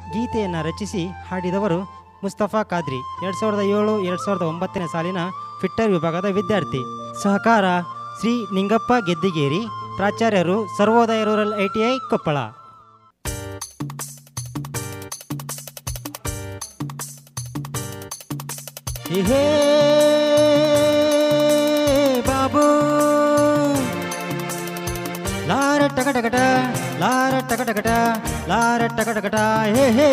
ಗೀತೆಯನ್ನು ರಚಿಸಿ ಹಾಡಿದವರು ಮುಸ್ತಫಾ ಖಾದ್ರಿ ಎರಡು ಸಾವಿರದ ಏಳು ಎರಡು ಸಾವಿರದ ಒಂಬತ್ತನೇ ಸಾಲಿನ ಫಿಟ್ಟರ್ ವಿಭಾಗದ ವಿದ್ಯಾರ್ಥಿ ಸಹಕಾರ ಶ್ರೀ ನಿಂಗಪ್ಪ ಗೆದ್ದಿಗೇರಿ ಪ್ರಾಚಾರ್ಯರು Sarvodaya rural I T I Koppal ಹೇ ಬಾಬು ಲಾರ ಟಕಟಕಟ ಲಾರ ಟಕಟಕಟ ಲಾರ ಟಕಟಕಟ ಹೇ ಹೇ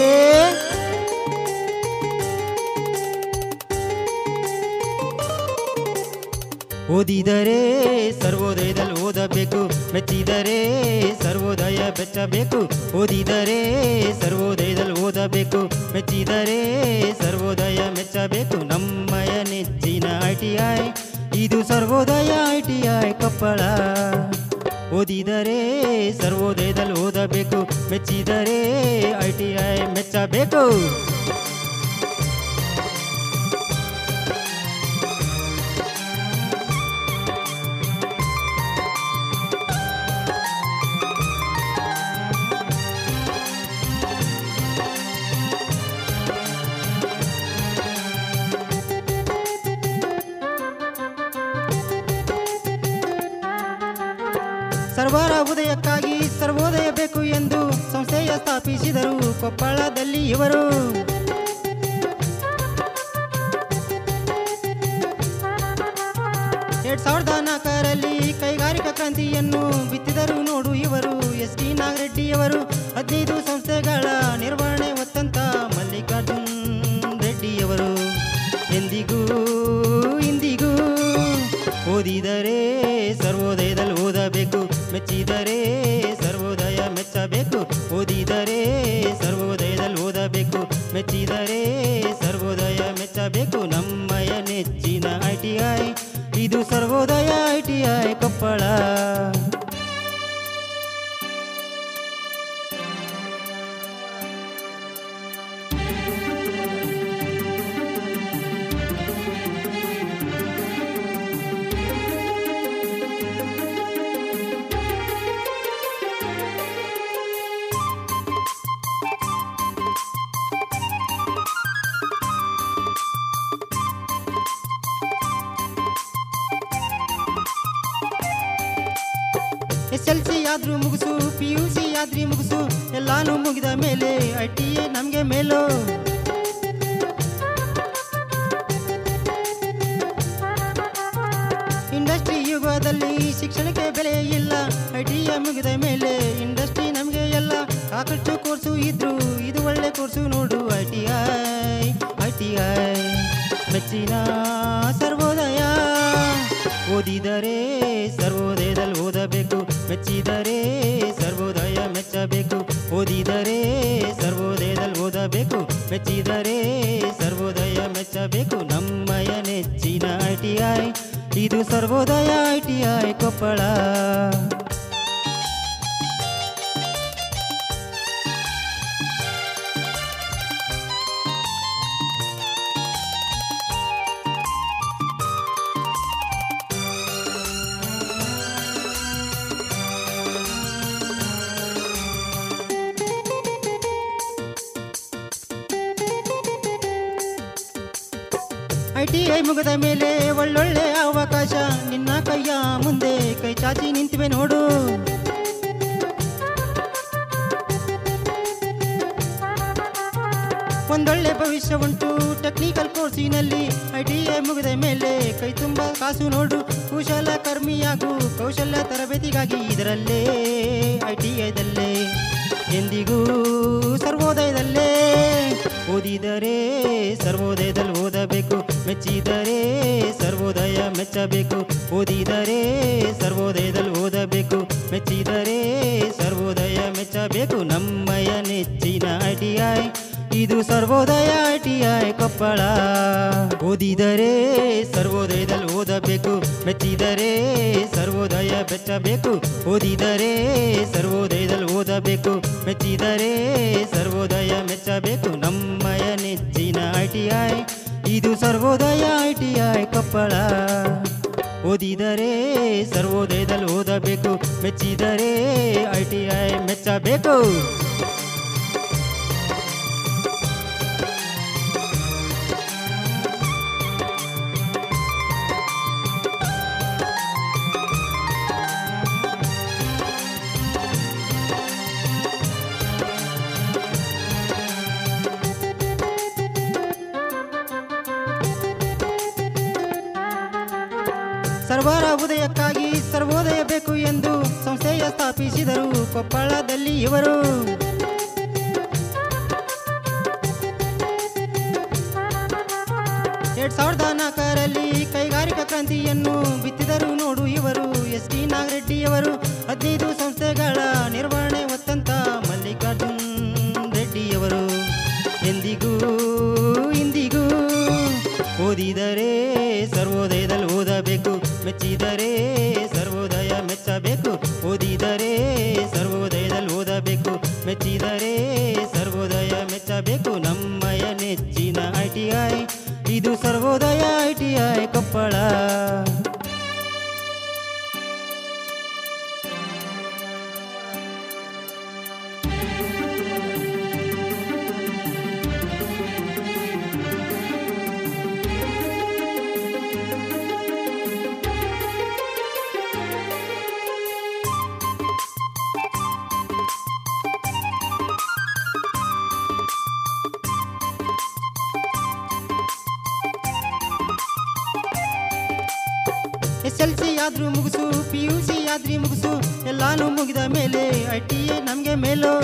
ಓದಿದರೆ ಸರ್ವೋದಯದಲ್ಲಿ ಓದಬೇಕು ಮೆಚ್ಚಿದರೆ ಸರ್ವೋದಯ ಬೆಚ್ಚಬೇಕು ಓದಿದರೆ ಸರ್ವೋದಯದಲ್ಲಿ ಓದಬೇಕು ಮೆಚ್ಚಿದರೆ ಸರ್ವೋದಯ ಮೆಚ್ಚಬೇಕು ನಮ್ಮಯ ನೆಚ್ಚಿನ ಐ ಟಿ ಐ ಇದು Sarvodaya I T I Koppal ಓದಿದರೆ ಸರ್ವೋದಯದಲ್ಲಿ ಓದಬೇಕು ಮೆಚ್ಚಿದರೆ ಐ ಟಿ ಐ ಮೆಚ್ಚಬೇಕು ಸರ್ವರ ಉದಯಕ್ಕಾಗಿ ಸರ್ವೋದಯ ಬೇಕು ಎಂದು ಸಂಸ್ಥೆಯ ಸ್ಥಾಪಿಸಿದರು ಕೊಪ್ಪಳದಲ್ಲಿ ಇವರು ಎರಡ್ ಸಾವಿರದ ನಾಲ್ಕರಲ್ಲಿ ಕೈಗಾರಿಕಾ ಕ್ರಾಂತಿಯನ್ನು ಬಿತ್ತಿದರು ನೋಡು ಇವರು ಎಸ್ ಟಿ ನಾಗರೆಡ್ಡಿಯವರು ಹದಿನೈದು ಸಂಸ್ಥೆಗಳ ನಿರ್ವಹಣೆ ಹೊತ್ತಂತ ಮಲ್ಲಿಕಾರ್ಜುನ್ ರೆಡ್ಡಿಯವರು ಎಂದಿಗೂ ಇಂದಿಗೂ ಓದಿದರೆ ಸರ್ವೋದಯದಲ್ಲಿ ಓದಬೇಕು ಮೆಚ್ಚಿದರೆ ಸರ್ವೋದಯ ಮೆಚ್ಚಬೇಕು ಓದಿದರೆ ಸರ್ವೋದಯದಲ್ಲಿ ಓದಬೇಕು ಮೆಚ್ಚಿದರೆ ಸರ್ವೋದಯ ಮೆಚ್ಚಬೇಕು ನಮ್ಮಯ ನೆಚ್ಚಿನ ಐ ಟಿ ಐ ಇದು Sarvodaya I T I Koppal S L C ಆದ್ರೂ ಮುಗಿಸು ಪಿ ಯು ಸಿ ಆದ್ರಿ ಮುಗಿಸು ಎಲ್ಲಾನು ಮುಗಿದ ಮೇಲೆ ಐ ಟಿ ಎ ನಮಗೆ ಮೇಲೋ ಇಂಡಸ್ಟ್ರಿ ಯುಗದಲ್ಲಿ ಶಿಕ್ಷಣಕ್ಕೆ ಬೆಲೆ ಇಲ್ಲ ಐ ಟಿ ಎ ಮುಗಿದ ಮೇಲೆ ಇಂಡಸ್ಟ್ರಿ ನಮಗೆ ಎಲ್ಲ ಸಾಕಷ್ಟು ಕೋರ್ಸು ಇದ್ರು ಇದು ಒಳ್ಳೆ ಕೋರ್ಸು ನೋಡು I T I I T I ಮೆಚ್ಚಿನ ಸರ್ವೋದಯ ಓದಿದರೆ ಸರ್ವೋದಯದಲ್ಲಿ ಓದಬೇಕು ಮೆಚ್ಚಿದರೆ ಸರ್ವೋದಯ ಮೆಚ್ಚಬೇಕು ಓದಿದರೆ ಸರ್ವೋದಯದಲ್ಲಿ ಓದಬೇಕು ಮೆಚ್ಚಿದರೆ ಸರ್ವೋದಯ ಮೆಚ್ಚಬೇಕು ನಮ್ಮಯ ನೆಚ್ಚಿನ ಐ ಟಿ ಐ ಇದು Sarvodaya I T I Koppal I T I ಮುಗಿದ ಮೇಲೆ ಒಳ್ಳೊಳ್ಳೆ ಅವಕಾಶ ನಿನ್ನ ಕೈಯ ಮುಂದೆ ಕೈ ಚಾಚಿ ನಿಂತಿವೆ ನೋಡು ಒಂದೊಳ್ಳೆ ಭವಿಷ್ಯ ಉಂಟು ಟೆಕ್ನಿಕಲ್ ಕೋರ್ಸಿನಲ್ಲಿ ಐ ಟಿ ಐ ಮುಗಿದ ಮೇಲೆ ಕೈ ತುಂಬ ಕಾಸು ನೋಡು ಕುಶಲ ಕರ್ಮಿಯಾಗು ಕೌಶಲ್ಯ ತರಬೇತಿಗಾಗಿ ಇದರಲ್ಲೇ ಐ ಟಿ ಐದಲ್ಲೇ ಎಂದಿಗೂ ಸರ್ವೋದಯದಲ್ಲೇ ಓದಿದರೆ ಸರ್ವೋದಯದಲ್ಲಿ ಓದಬೇಕು ಮೆಚ್ಚಿದರೆ ಸರ್ವೋದಯ ಮೆಚ್ಚಬೇಕು ಓದಿದರೆ ಸರ್ವೋದಯದಲ್ಲಿ ಓದಬೇಕು ಮೆಚ್ಚಿದರೆ ಸರ್ವೋದಯ ಮೆಚ್ಚಬೇಕು ನಮ್ಮಯ ನೆಚ್ಚಿನ ಐ ಟಿ ಐ ಇದು Sarvodaya I T I Koppal ಓದಿದರೆ ಸರ್ವೋದಯದಲ್ಲಿ ಓದಬೇಕು ಮೆಚ್ಚಿದರೆ ಸರ್ವೋದಯ ಬೆಚ್ಚಬೇಕು ಓದಿದರೆ ಸರ್ವೋದಯದಲ್ಲಿ ಓದಬೇಕು ಮೆಚ್ಚಿದರೆ ಸರ್ವೋದಯ ಮೆಚ್ಚಬೇಕು ನಮ್ಮಯ ನೆಚ್ಚಿನ ಐ ಟಿ ಐ ಇದು Sarvodaya I T I Koppal ಓದಿದರೆ ಸರ್ವೋದಯದಲ್ಲಿ ಓದಬೇಕು ಮೆಚ್ಚಿದರೆ ಐ ಟಿ ಐ ಮೆಚ್ಚಬೇಕು ಸರ್ವರ ಉದಯಕ್ಕಾಗಿ ಸರ್ವೋದಯ ಬೇಕು ಎಂದು ಸಂಸ್ಥೆಯ ಸ್ಥಾಪಿಸಿದರು ಕೊಪ್ಪಳದಲ್ಲಿ ಇವರು ಎರಡ್ ಸಾವಿರದ ನಾಲ್ಕರಲ್ಲಿ ಕೈಗಾರಿಕಾ ಕ್ರಾಂತಿಯನ್ನು ಬಿತ್ತಿದರು ನೋಡು ಇವರು ಎಸ್ ಟಿ ನಾಗರೆಡ್ಡಿಯವರು ಹದಿನೈದು ಸಂಸ್ಥೆಗಳ ನಿರ್ವಹಣೆ ಹೊತ್ತಂತ ಮಲ್ಲಿಕಾರ್ಜುನ್ ರೆಡ್ಡಿಯವರು ಎಂದಿಗೂ ಇಂದಿಗೂ ಓದಿದರೆ ಸರ್ವೋದಯದಲ್ಲಿ ಓದಬೇಕು ಮೆಚ್ಚಿದರೆ ಸರ್ವೋದಯ ಮೆಚ್ಚಬೇಕು ಓದಿದರೆ ಸರ್ವೋದಯದಲ್ಲಿ ಓದಬೇಕು ಮೆಚ್ಚಿದರೆ ಸರ್ವೋದಯ ಮೆಚ್ಚಬೇಕು ನಮ್ಮಯ ನೆಚ್ಚಿನ ಐ ಟಿ ಐ ಇದು Sarvodaya I T I Koppal S L C ಆದ್ರೂ ಮುಗಿಸು ಪಿ ಯು ಸಿ ಆದ್ರಿ ಮುಗಿಸು ಎಲ್ಲಾನು ಮುಗಿದ ಮೇಲೆ ಐ ಟಿ ಎ ನಮಗೆ ಮೇಲೋ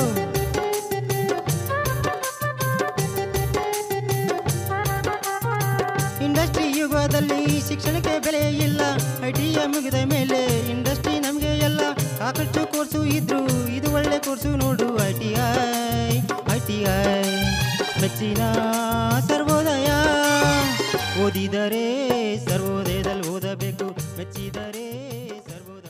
ಇಂಡಸ್ಟ್ರಿ ಯುಗದಲ್ಲಿ ಶಿಕ್ಷಣಕ್ಕೆ ಬೆಲೆ ಇಲ್ಲ ಐ ಟಿ ಎ ಮುಗಿದ ಮೇಲೆ ಇಂಡಸ್ಟ್ರಿ ನಮಗೆ ಎಲ್ಲ ಸಾಕಷ್ಟು ಕೋರ್ಸು ಇದ್ರು ಇದು ಒಳ್ಳೆ ಕೋರ್ಸು ನೋಡು I T I I T I ಮೆಚ್ಚಿನ ಸರ್ವೋದಯ ಓದಿದರೆ ಸರ್ವೋದಯದಲ್ಲಿ ಓದಬೇಕು ಮೆಚ್ಚಿದರೆ ಸರ್ವೋದಯ